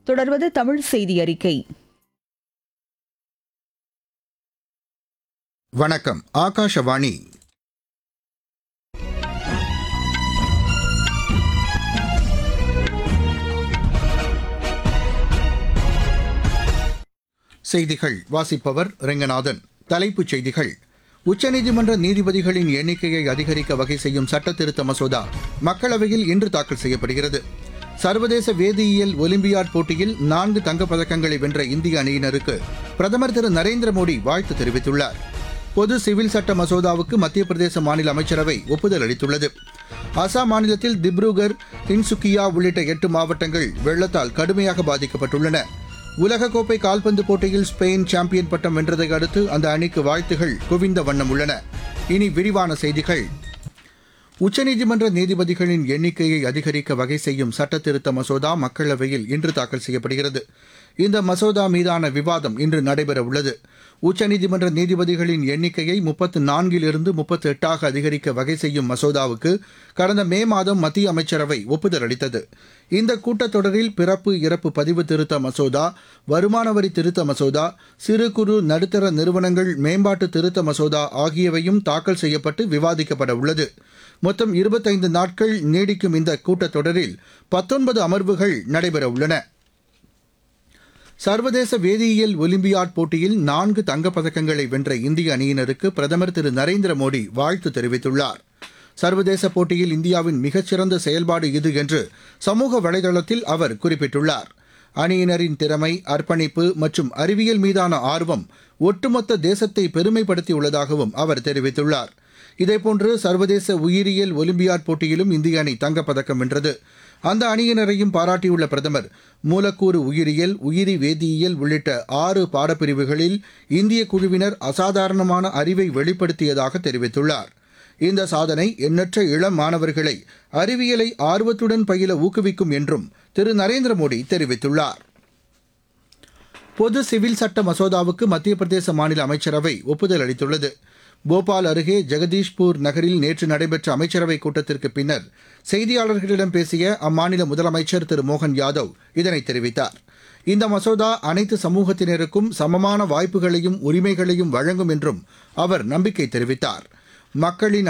தொடர்வது தமிழ் செய்தி அறிக்கை வணக்கம் ஆகாஷவாணி செய்திகள் வாசிப்பவர் ரெங்கநாதன் தலைப்புச் செய்திகள் உச்சநீதிமன்ற நீதிபதிகளின் எண்ணிக்கையை அதிகரிக்க வகை செய்யும் சட்டத்திருத்த மசோதா மக்களவையில் இன்று தாக்கல் செய்யப்படுகிறது சர்வதேச வேதியியல் ஒலிம்பியாட் போட்டியில் நான்கு தங்கப் பதக்கங்களை வென்ற இந்திய அணியினருக்கு பிரதமர் திரு நரேந்திர மோடி வாழ்த்து தெரிவித்துள்ளார் பொது சிவில் சட்ட மசோதாவுக்கு மத்திய பிரதேச மாநில அமைச்சரவை ஒப்புதல் அளித்துள்ளது அசாம் மாநிலத்தில் திப்ருகர் தின்சுக்கியா உள்ளிட்ட எட்டு மாவட்டங்கள் வெள்ளத்தால் கடுமையாக பாதிக்கப்பட்டுள்ளன உலகக்கோப்பை கால்பந்து போட்டியில் ஸ்பெயின் சாம்பியன் பட்டம் வென்றதை அடுத்து அந்த அணிக்கு வாழ்த்துகள் குவிந்த வண்ணம் உள்ளன இனி விரிவான செய்திகள் உச்சநீதிமன்ற நீதிபதிகளின் எண்ணிக்கையை அதிகரிக்க வகை செய்யும் சட்டத்திருத்த மசோதா மக்களவையில் இன்று தாக்கல் செய்யப்படுகிறது இந்த மசோதா மீதான விவாதம் இன்று நடைபெற உள்ளது உச்சநீதிமன்ற நீதிபதிகளின் எண்ணிக்கையை முப்பத்து நான்கிலிருந்து முப்பத்து எட்டாக அதிகரிக்க வகை செய்யும் மசோதாவுக்கு கடந்த மே மாதம் மத்திய அமைச்சரவை ஒப்புதல் அளித்தது இந்த கூட்டத்தொடரில் பிறப்பு இறப்பு பதிவு திருத்த மசோதா வருமான வரி திருத்த மசோதா சிறு குறு நடுத்தர நிறுவனங்கள் மேம்பாட்டு திருத்த மசோதா ஆகியவையும் தாக்கல் செய்யப்பட்டு விவாதிக்கப்பட உள்ளது மொத்தம் இருபத்தைந்து நாட்கள் நீடிக்கும் இந்த கூட்டத்தொடரில் பத்தொன்பது அமர்வுகள் நடைபெற உள்ளன சர்வதேச வேதியியல் ஒலிம்பியாட் போட்டியில் நான்கு தங்கப் பதக்கங்களை வென்ற இந்திய அணியினருக்கு பிரதமர் திரு நரேந்திர மோடி வாழ்த்து தெரிவித்துள்ளார் சர்வதேச போட்டியில் இந்தியாவின் மிகச்சிறந்த செயல்பாடு இது என்று சமூக வலைதளத்தில் அவர் குறிப்பிட்டுள்ளார் அணியினரின் திறமை அர்ப்பணிப்பு மற்றும் அறிவியல் மீதான ஆர்வம் ஒட்டுமொத்த தேசத்தை பெருமைப்படுத்தியுள்ளதாகவும் அவர் தெரிவித்துள்ளார் இதேபோன்று சர்வதேச உயிரியல் ஒலிம்பியாட் போட்டியிலும் இந்திய அணி தங்கப்பதக்கம் வென்றது அந்த அணியினரையும் பாராட்டியுள்ள பிரதமர் மூலக்கூறு உயிரியல் உயிரி வேதியியல் உள்ளிட்ட ஆறு பாடப்பிரிவுகளில் இந்திய குழுவினர் அசாதாரணமான அறிவை வெளிப்படுத்தியதாக தெரிவித்துள்ளார் இந்த சாதனை எண்ணற்ற இளம் மாணவர்களை அறிவியலை ஆர்வத்துடன் பயில ஊக்குவிக்கும் என்றும் திரு நரேந்திர மோடி தெரிவித்துள்ளார் பொது சிவில் சட்ட மசோதாவுக்கு மத்திய பிரதேச மாநில அமைச்சரவை ஒப்புதல் அளித்துள்ளது போபால் அருகே ஜெகதீஷ்பூர் நகரில் நேற்று நடைபெற்ற அமைச்சரவைக் கூட்டத்திற்கு பின்னர் செய்தியாளர்களிடம் பேசிய அம்மாநில முதலமைச்சர் திரு மோகன் யாதவ் இதனை தெரிவித்தார் இந்த மசோதா அனைத்து சமூகத்தினருக்கும் சமமான வாய்ப்புகளையும் உரிமைகளையும் வழங்கும் என்றும் அவர் நம்பிக்கை தெரிவித்தார் மக்களின்